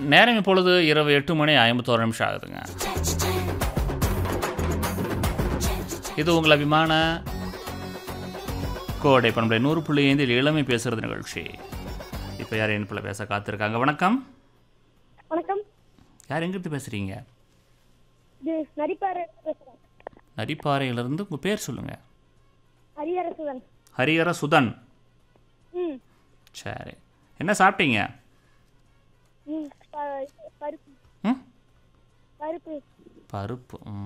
நேரம் இப்பொழுது இரவு எட்டு மணி ஐம்பத்தோரு நிமிஷம் ஆகுதுங்க இது உங்கள் அபிமான கோடை பண்புடைய நூறு புள்ளி ஐந்தில் இளமை பேசுறது நிகழ்ச்சி இப்போ யார் இணைப்பில் பேச காத்திருக்காங்க வணக்கம் வணக்கம் யார் எங்கிருந்து பேசுகிறீங்க இது நரிப்பாறை பேசுறேன் நரிப்பாறையிலிருந்து உங்கள் பேர் சொல்லுங்கள் ஹரியரசுதன் ஹரிஹர சுதன் ம் சரி என்ன சாப்பிட்டீங்க ம் ப- பருப்பு ம் பருப்பு பருப்பு ம்